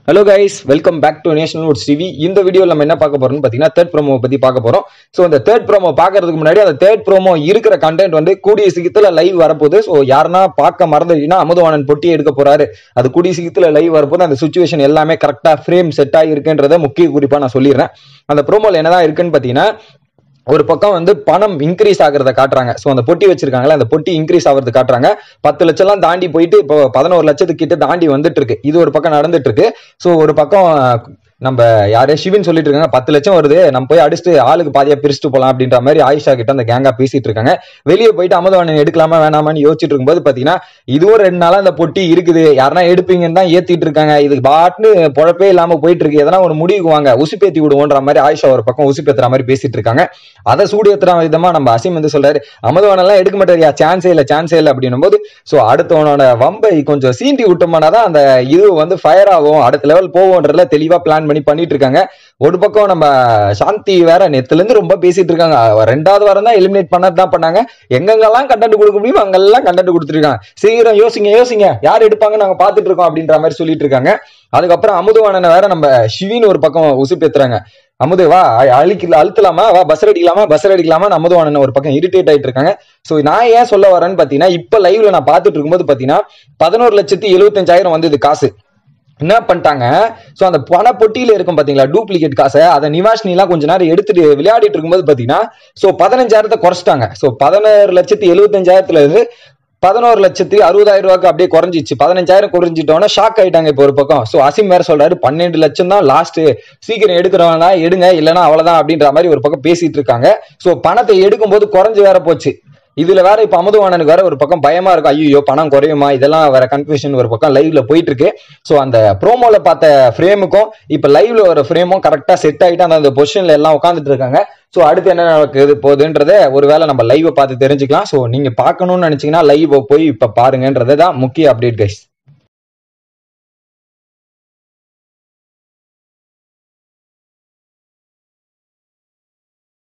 hello guys welcome back to national woods TV இந்த வீடியோவில் நம்ம என்ன பார்க்க போறோம்னு பார்த்தீங்கன்னா தேர்ட் ப்ரோமோ பத்தி பார்க்க போறோம் ஸோ இந்த தேர்ட் ப்ரோமோ பார்க்கறதுக்கு முன்னாடி அந்த தேர்ட் ப்ரோமோ இருக்கிற கண்டென்ட் வந்து கூடிய சீக்கிரத்தில் லைவ் வரப்போகுது ஸோ யாருன்னா பார்க்க மறந்துட்டீங்கன்னா அமுதவாணன் பொட்டி எடுக்க போறாரு அது கூடிய சீக்கிரத்தில் லைவ் வரப்போது அந்த சுச்சுவேஷன் எல்லாமே கரெக்டாக ஃப்ரேம் செட் ஆகிருக்குன்றத முக்கிய குறிப்பாக நான் சொல்லிடுறேன் அந்த ப்ரோமோல என்னதான் இருக்குன்னு பார்த்தீங்கன்னா ஒரு பக்கம் வந்து பணம் இன்க்ரீஸ் ஆகுறத காட்டுறாங்க ஸோ அந்த பொட்டி வச்சிருக்காங்களே அந்த பொட்டி இன்க்ரீஸ் ஆகுறது காட்டுறாங்க பத்து லட்சம்லாம் தாண்டி போயிட்டு இப்போ பதினோரு லட்சத்துக்கு கிட்ட தாண்டி வந்துட்டு இருக்கு இது ஒரு பக்கம் நடந்துட்டு இருக்கு ஸோ ஒரு பக்கம் நம்ம யாரே சிவன் சொல்லிட்டு இருக்காங்க பத்து லட்சம் வருது நம்ம போய் அடிச்சுட்டு ஆளுக்கு பாதியா பிரிச்சுட்டு போலாம் அப்படின்ற மாதிரி ஆயிஷா கிட்ட அந்த கேங்கா பேசிட்டு இருக்காங்க வெளியே போயிட்டு அமுதவாணன் எடுக்கலாமா வேணாமான்னு யோசிச்சுட்டு இருக்கும்போது பாத்தீங்கன்னா இதுவும் ரெண்டு நாளா அந்த பொட்டி இருக்குது யாருன்னா எடுப்பீங்கன்னு தான் ஏத்திட்டு இருக்காங்க இது பாட்னு பொழப்பே இல்லாம போயிட்டு இருக்கு எதனா ஒரு முடிவுக்கு வாங்க உசுப்பேத்தி விடுவோன்ற மாதிரி ஆயிஷா ஒரு பக்கம் உசுப்பேத்துற மாதிரி பேசிட்டு இருக்காங்க அதை சூடியத்துற விதமா நம்ம அசிம் வந்து சொல்றாரு அமுதவானன் எல்லாம் எடுக்க மாட்டாரியா சான்ஸே இல்லை சான்ஸே இல்லை அப்படின்னும் போது ஸோ அடுத்தவனோட வம்பை கொஞ்சம் சீண்டி விட்டோம்னா தான் அந்த இது வந்து ஃபயர் ஆகும் அடுத்த லெவல் போவோன்றதுல தெளிவா பிளான் பண்ணி பண்ணிட்டு இருக்காங்க ஒரு பக்கம் நம்ம சாந்தி வேற நேத்துல இருந்து ரொம்ப பேசிட்டு இருக்காங்க அவ ரெண்டாவது வாரம் தான் எலிமினேட் பண்ணது தான் பண்ணாங்க எங்கெங்கெல்லாம் கண்டென்ட் கொடுக்க முடியுமோ அங்கெல்லாம் கண்டென்ட் கொடுத்துருக்காங்க சீக்கிரம் யோசிங்க யோசிங்க யார் எடுப்பாங்க நாங்க பாத்துட்டு இருக்கோம் அப்படின்ற மாதிரி சொல்லிட்டு இருக்காங்க அதுக்கப்புறம் அமுதவானனை வேற நம்ம ஷிவின்னு ஒரு பக்கம் உசுப்பேத்துறாங்க அமுது வா அழிக்கல அழுத்தலாமா வா பஸ் அடிக்கலாமா பஸ் அடிக்கலாமா அமுதவானன் ஒரு பக்கம் இரிட்டேட் ஆயிட்டு இருக்காங்க ஸோ நான் ஏன் சொல்ல வரேன்னு பாத்தீங்கன்னா இப்ப லைவ்ல நான் பார்த்துட்டு இருக்கும்போது பாத்தீங்கன்னா பதினோரு லட்சத்தி எழுபத்தஞ்சாயிரம் வந்தது காசு என்ன பண்ணிட்டாங்க ஸோ அந்த பண பொட்டியில இருக்கும் பாத்தீங்களா டூப்ளிகேட் காசை அதை நிவாஷினிலாம் கொஞ்ச நேரம் எடுத்துட்டு விளையாடிட்டு இருக்கும்போது பாத்தீங்கன்னா ஸோ பதினஞ்சாயிரத்தை குறைச்சிட்டாங்க ஸோ பதினாறு லட்சத்தி எழுபத்தஞ்சாயிரத்துல இருந்து பதினோரு லட்சத்தி அறுபதாயிரம் ரூபாய்க்கு அப்படியே குறைஞ்சிச்சு பதினஞ்சாயிரம் குறைஞ்சிட்டோன்னா ஷாக் ஆயிட்டாங்க இப்போ ஒரு பக்கம் ஸோ அசிம் வேற சொல்றாரு பன்னெண்டு லட்சம் தான் லாஸ்ட் சீக்கிரம் எடுக்கிறவனா எடுங்க இல்லைன்னா அவ்வளவுதான் அப்படின்ற மாதிரி ஒரு பக்கம் பேசிட்டு இருக்காங்க ஸோ பணத்தை எடுக்கும்போது குறைஞ்சு வேற போச்சு இதுல வேற இப்ப அமுதவாணனுக்கு வேற ஒரு பக்கம் பயமா இருக்கும் ஐயோ பணம் குறையுமா இதெல்லாம் வேற கன்ஃபியூஷன் ஒரு பக்கம் லைவ்ல போயிட்டு இருக்கு ஸோ அந்த ப்ரோமோல பார்த்த ஃப்ரேமுக்கும் இப்ப லைவ்ல வர ஃப்ரேமும் கரெக்டா செட் ஆயிட்டு அந்த பொசிஷன்ல எல்லாம் உட்காந்துட்டு இருக்காங்க ஸோ அடுத்து என்ன நடக்குது போகுதுன்றத ஒருவேளை நம்ம லைவை பார்த்து தெரிஞ்சுக்கலாம் ஸோ நீங்க பார்க்கணும்னு நினைச்சீங்கன்னா லைவ் போய் இப்ப பாருங்கன்றதை தான் முக்கிய அப்டேட் கைஸ்